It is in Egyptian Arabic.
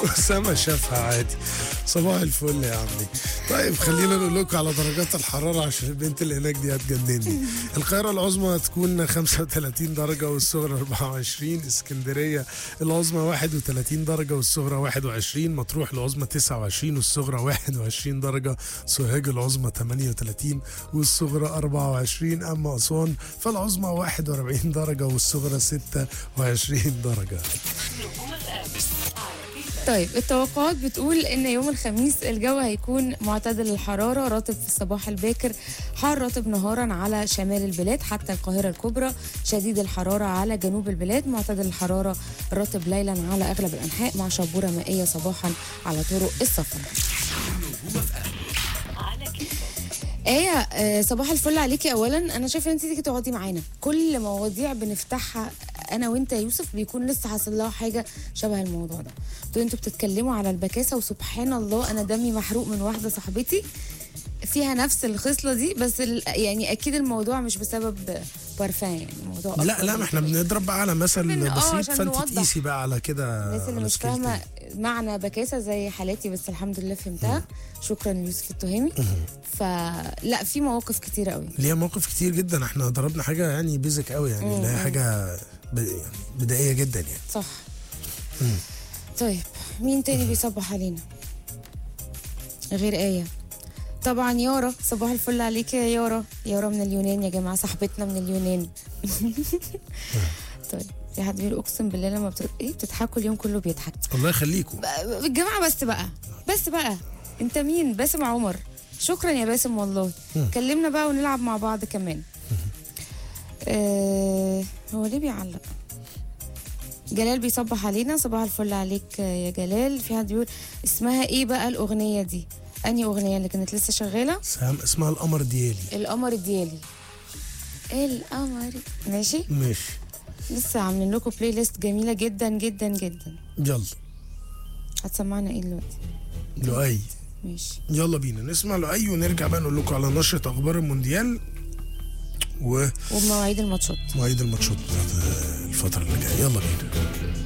أسامة شافها عادي صباح الفل يا عمي طيب خلينا نقول لكم على درجات الحرارة عشان البنت اللي هناك دي هتجنني القاهرة العظمى هتكون 35 درجة والصغرى 24 اسكندرية العظمى 31 درجة والصغرى 21 مطروح العظمى 29 والصغرى 21 درجة سوهاج العظمى 38 والصغرى 24 أما أسوان فالعظمى 41 درجة والصغرى 26 درجة طيب التوقعات بتقول ان يوم الخميس الجو هيكون معتدل الحراره رطب في الصباح الباكر حار رطب نهارا على شمال البلاد حتى القاهره الكبرى شديد الحراره على جنوب البلاد معتدل الحراره رطب ليلا على اغلب الانحاء مع شبوره مائيه صباحا على طرق السفر ايه آه، صباح الفل عليكي اولا انا شايفه ان انت تيجي تقعدي معانا كل مواضيع بنفتحها انا وانت يا يوسف بيكون لسه حاصل لها حاجه شبه الموضوع ده انتوا انتوا بتتكلموا على البكاسه وسبحان الله انا دمي محروق من واحده صاحبتي فيها نفس الخصله دي بس ال- يعني اكيد الموضوع مش بسبب بارفان يعني الموضوع لا أكتر لا من ما احنا كده. بنضرب بقى على مثل بن- آه، بسيط عشان فانت نوضح. تقيسي بقى على كده الناس اللي على مش سكيلتين. فاهمه معنى بكاسه زي حالاتي بس الحمد لله فهمتها شكرا ليوسف التهامي فلا في مواقف كتيره قوي ليها مواقف كتير جدا احنا ضربنا حاجه يعني بيزك قوي يعني اللي هي حاجه ب- يعني بدائيه جدا يعني صح طيب مين تاني بيصبح علينا غير آية طبعا يارا صباح الفل عليك يا يارا يارا من اليونان يا جماعة صاحبتنا من اليونان طيب في حد بيقول اقسم بالله لما بت... ايه بتضحكوا اليوم كله بيضحك الله يخليكم ب- الجماعة بس بقى بس بقى انت مين باسم عمر شكرا يا باسم والله كلمنا بقى ونلعب مع بعض كمان آه هو ليه بيعلق جلال بيصبح علينا صباح الفل عليك يا جلال في حد بيقول اسمها ايه بقى الاغنيه دي انهي اغنيه اللي كانت لسه شغاله سام اسمها القمر ديالي القمر الديالي القمر ماشي ماشي لسه عاملين لكم بلاي ليست جميله جدا جدا جدا يلا هتسمعنا ايه دلوقتي لؤي ماشي يلا بينا نسمع لؤي ونرجع بقى نقول لكم على نشرة اخبار المونديال ومواعيد وبمواعيد الماتشات الماتشات بتاعت الفترة اللي جاية يلا بينا